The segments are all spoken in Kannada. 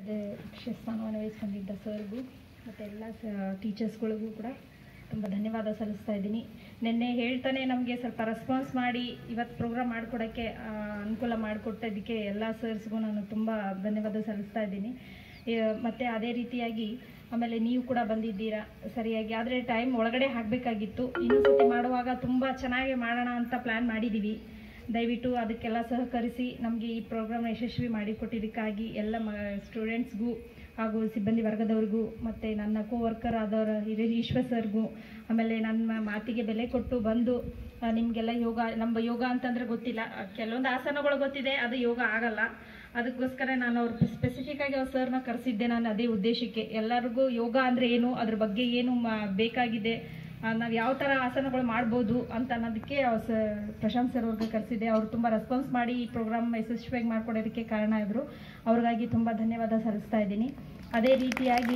ಅಧ್ಯಕ್ಷ ಸ್ಥಾನವನ್ನು ವಹಿಸ್ಕೊಂಡಿದ್ದ ಸರ್ಗೂ ಮತ್ತು ಎಲ್ಲ ಸ ಟೀಚರ್ಸ್ಗಳಿಗೂ ಕೂಡ ತುಂಬ ಧನ್ಯವಾದ ಸಲ್ಲಿಸ್ತಾ ಇದ್ದೀನಿ ನಿನ್ನೆ ಹೇಳ್ತಾನೆ ನಮಗೆ ಸ್ವಲ್ಪ ರೆಸ್ಪಾನ್ಸ್ ಮಾಡಿ ಇವತ್ತು ಪ್ರೋಗ್ರಾಮ್ ಮಾಡಿಕೊಡೋಕ್ಕೆ ಅನುಕೂಲ ಮಾಡಿಕೊಟ್ಟದಕ್ಕೆ ಎಲ್ಲ ಸರ್ಸ್ಗೂ ನಾನು ತುಂಬ ಧನ್ಯವಾದ ಸಲ್ಲಿಸ್ತಾ ಇದ್ದೀನಿ ಈ- ಮತ್ತೆ ಅದೇ ರೀತಿಯಾಗಿ ಆಮೇಲೆ ನೀವು ಕೂಡ ಬಂದಿದ್ದೀರಾ ಸರಿಯಾಗಿ ಆದರೆ ಟೈಮ್ ಒಳಗಡೆ ಹಾಕಬೇಕಾಗಿತ್ತು ಇನ್ನೊಂದ್ಸತಿ ಮಾಡುವಾಗ ತುಂಬ ಚೆನ್ನಾಗಿ ಮಾಡೋಣ ಅಂತ ಪ್ಲ್ಯಾನ್ ಮಾಡಿದ್ದೀವಿ ದಯವಿಟ್ಟು ಅದಕ್ಕೆಲ್ಲ ಸಹಕರಿಸಿ ನಮಗೆ ಈ ಪ್ರೋಗ್ರಾಮ್ ಯಶಸ್ವಿ ಮಾಡಿಕೊಟ್ಟಿದ್ದಕ್ಕಾಗಿ ಎಲ್ಲ ಮ ಸ್ಟೂಡೆಂಟ್ಸ್ಗೂ ಹಾಗೂ ಸಿಬ್ಬಂದಿ ವರ್ಗದವ್ರಿಗೂ ಮತ್ತು ನನ್ನ ಕೋ ವರ್ಕರ್ ಆದವರ ಹಿರಿಯ ಈಶ್ವರ್ ಸರ್ಗೂ ಆಮೇಲೆ ನನ್ನ ಮಾತಿಗೆ ಬೆಲೆ ಕೊಟ್ಟು ಬಂದು ಆ, ನಿಮಗೆಲ್ಲ ಯೋಗ ನಮ್ಮ ಯೋಗ ಅಂತಂದರೆ ಗೊತ್ತಿಲ್ಲ ಆ, ಕೆಲವೊಂದು ಆಸನಗಳು ಗೊತ್ತಿದೆ ಅದು ಯೋಗ ಆಗಲ್ಲ ಅದಕ್ಕೋಸ್ಕರ ನಾನು ಅವ್ರು ಸ್ಪೆಸಿಫಿಕ್ ಆಗಿ ಅವ್ರ ಸರ್ನ ಕರೆಸಿದ್ದೆ ನಾನು ಅದೇ ಉದ್ದೇಶಕ್ಕೆ ಎಲ್ಲರಿಗೂ ಯೋಗ ಅಂದರೆ ಏನು ಅದ್ರ ಬಗ್ಗೆ ಏನು ಮಾ- ಬೇಕಾಗಿದೆ ನಾವು ಯಾವ ಥರ ಆಸನಗಳು ಮಾಡ್ಬೋದು ಅಂತ ಅನ್ನೋದಕ್ಕೆ ಅವ್ರು ಸ ಪ್ರಶಾಂತ್ ಸರ್ ಅವ್ರಿಗೆ ಕರೆಸಿದ್ದೆ ಅವರು ತುಂಬ ರೆಸ್ಪಾನ್ಸ್ ಮಾಡಿ ಈ ಪ್ರೋಗ್ರಾಮ್ ಯಶಸ್ವಿಯಾಗಿ ಮಾಡ್ಕೊಡೋದಕ್ಕೆ ಕಾರಣ ಇದ್ದರು ಅವ್ರಿಗಾಗಿ ತುಂಬ ಧನ್ಯವಾದ ಸಲ್ಲಿಸ್ತಾ ಇದ್ದೀನಿ ಅದೇ ರೀತಿಯಾಗಿ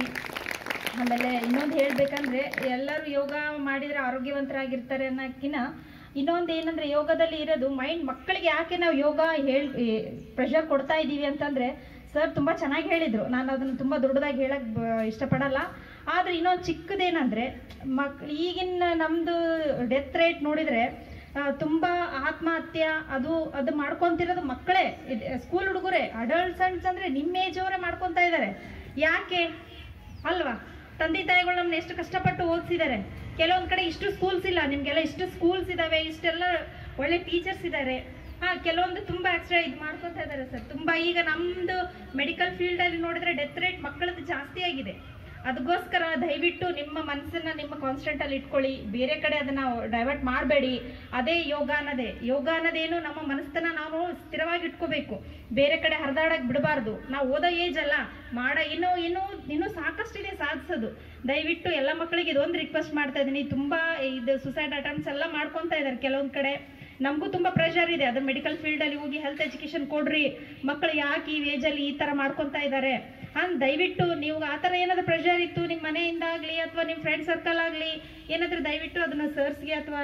ಆಮೇಲೆ ಇನ್ನೊಂದು ಹೇಳಬೇಕಂದ್ರೆ ಎಲ್ಲರೂ ಯೋಗ ಮಾಡಿದರೆ ಆರೋಗ್ಯವಂತರಾಗಿರ್ತಾರೆ ಅನ್ನೋಕ್ಕಿಂತ ಇನ್ನೊಂದು ಏನಂದ್ರೆ ಯೋಗದಲ್ಲಿ ಇರೋದು ಮೈಂಡ್ ಮಕ್ಕಳಿಗೆ ಯಾಕೆ ನಾವು ಯೋಗ ಹೇಳ್ ಪ್ರೆಷರ್ ಕೊಡ್ತಾ ಇದ್ದೀವಿ ಅಂತಂದ್ರೆ ಸರ್ ತುಂಬ ಚೆನ್ನಾಗಿ ಹೇಳಿದರು ನಾನು ಅದನ್ನು ತುಂಬ ದೊಡ್ಡದಾಗಿ ಹೇಳಕ್ಕೆ ಬ- ಇಷ್ಟಪಡಲ್ಲ ಆದರೆ ಇನ್ನೊಂದು ಚಿಕ್ಕದೇನಂದರೆ ಮಕ್ ಈಗಿನ ನಮ್ಮದು ಡೆತ್ ರೇಟ್ ನೋಡಿದರೆ ತುಂಬ ಆತ್ಮಹತ್ಯೆ ಅದು ಅದು ಮಾಡ್ಕೊತಿರೋದು ಮಕ್ಕಳೇ ಸ್ಕೂಲ್ ಹುಡುಗರೇ ಅಡಲ್ಟ್ಸ್ ಅಂಡ್ಸ್ ಅಂದರೆ ನಿಮ್ಮ ಏಜ್ ಅವರೇ ಮಾಡ್ಕೊತಾ ಇದ್ದಾರೆ ಯಾಕೆ ಅಲ್ವಾ ತಂದೆ ತಾಯಿಗಳು ನಮ್ಮನ್ನ ಎಷ್ಟು ಕಷ್ಟಪಟ್ಟು ಓದಿಸಿದ್ದಾರೆ ಕೆಲವೊಂದು ಕಡೆ ಇಷ್ಟು ಸ್ಕೂಲ್ಸ್ ಇಲ್ಲ ನಿಮಗೆಲ್ಲ ಇಷ್ಟು ಸ್ಕೂಲ್ಸ್ ಇದ್ದಾವೆ ಇಷ್ಟೆಲ್ಲ ಒಳ್ಳೆ ಟೀಚರ್ಸ್ ಇದ್ದಾರೆ ಹಾ ಕೆಲವೊಂದು ತುಂಬಾ ಎಕ್ಸ್ಟ್ರಾ ಇದು ಮಾಡ್ಕೊತಾ ಇದ್ದಾರೆ ಸರ್ ತುಂಬಾ ಈಗ ನಮ್ದು ಮೆಡಿಕಲ್ ಫೀಲ್ಡ್ ಅಲ್ಲಿ ನೋಡಿದ್ರೆ ಡೆತ್ ರೇಟ್ ಮಕ್ಕಳದ್ದು ಜಾಸ್ತಿ ಆಗಿದೆ ಅದಕ್ಕೋಸ್ಕರ ದಯವಿಟ್ಟು ನಿಮ್ಮ ಮನಸ್ಸನ್ನ ನಿಮ್ಮ ಕಾನ್ಸ್ಟೆಂಟ್ ಅಲ್ಲಿ ಇಟ್ಕೊಳ್ಳಿ ಬೇರೆ ಕಡೆ ಅದನ್ನ ಡೈವರ್ಟ್ ಮಾಡಬೇಡಿ ಅದೇ ಯೋಗ ಅನ್ನೋದೇ ಯೋಗ ಅನ್ನೋದೇನು ನಮ್ಮ ಮನಸ್ಸನ್ನ ನಾವು ಸ್ಥಿರವಾಗಿ ಇಟ್ಕೋಬೇಕು ಬೇರೆ ಕಡೆ ಹರಿದಾಡಕ್ ಬಿಡಬಾರ್ದು ನಾವು ಓದೋ ಏಜ್ ಅಲ್ಲ ಮಾಡೋ ಇನ್ನೂ ಇನ್ನೂ ಇನ್ನೂ ಸಾಕಷ್ಟಿದೆ ಸಾಧಿಸೋದು ದಯವಿಟ್ಟು ಎಲ್ಲ ಮಕ್ಕಳಿಗೆ ಇದೊಂದು ರಿಕ್ವೆಸ್ಟ್ ಮಾಡ್ತಾ ಇದ್ದೀನಿ ತುಂಬಾ ಇದು ಸುಸೈಡ್ ಅಟೆಂಪ್ಟ್ಸ್ ಎಲ್ಲ ಮಾಡ್ಕೊತಾ ಇದ್ದಾರೆ ಕೆಲವೊಂದ್ ಕಡೆ ನಮಗೂ ತುಂಬಾ ಪ್ರೆಷರ್ ಇದೆ ಅದ್ರ ಮೆಡಿಕಲ್ ಫೀಲ್ಡ್ ಅಲ್ಲಿ ಹೋಗಿ ಹೆಲ್ತ್ ಎಜುಕೇಶನ್ ಕೊಡ್ರಿ ಮಕ್ಕಳು ಯಾಕೆ ಈ ಏಜ್ ಅಲ್ಲಿ ಈ ತರ ಮಾಡ್ಕೊತಾ ಇದ್ದಾರೆ ಅಂತ ದಯವಿಟ್ಟು ನೀವು ಆ ಥರ ಏನಾದ್ರು ಪ್ರೆಷರ್ ಇತ್ತು ನಿಮ್ಮ ಮನೆಯಿಂದ ಆಗಲಿ ಅಥವಾ ನಿಮ್ಮ ಫ್ರೆಂಡ್ ಸರ್ಕಲ್ ಆಗಲಿ ಏನಾದರೂ ದಯವಿಟ್ಟು ಅದನ್ನ ಸರ್ಸ್ಗೆ ಅಥವಾ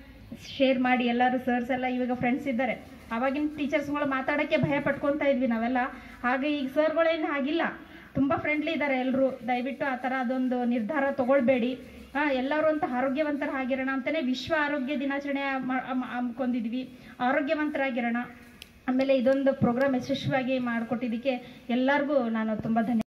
ಶೇರ್ ಮಾಡಿ ಎಲ್ಲರೂ ಸರ್ಸ್ ಎಲ್ಲ ಇವಾಗ ಫ್ರೆಂಡ್ಸ್ ಇದ್ದಾರೆ ಅವಾಗಿನ ಟೀಚರ್ಸ್ಗಳು ಮಾತಾಡೋಕ್ಕೆ ಭಯ ಪಟ್ಕೊತಾ ಇದ್ವಿ ನಾವೆಲ್ಲ ಹಾಗೆ ಈಗ ಸರ್ಗಳೇನು ಹಾಗಿಲ್ಲ ತುಂಬ ಫ್ರೆಂಡ್ಲಿ ಇದ್ದಾರೆ ಎಲ್ಲರೂ ದಯವಿಟ್ಟು ಆ ಥರ ಅದೊಂದು ನಿರ್ಧಾರ ತಗೊಳ್ಬೇಡಿ ಆ, ಎಲ್ಲರೂ ಅಂತ ಆರೋಗ್ಯವಂತರಾಗಿರೋಣ ಅಂತಾನೆ ವಿಶ್ವ ಆರೋಗ್ಯ ದಿನಾಚರಣೆ ಮಾ- ಹಮ್- ಹಮ್ಮಿಕೊಂಡಿದ್ವಿ ಆರೋಗ್ಯವಂತರಾಗಿರೋಣ ಆಮೇಲೆ ಇದೊಂದು ಪ್ರೋಗ್ರಾಮ್ ಯಶಸ್ವಿಯಾಗಿ ಮಾಡಿಕೊಟ್ಟಿದ್ದಕ್ಕೆ ಎಲ್ಲರಿಗೂ ನಾನು ತುಂಬ ಧನ್ಯ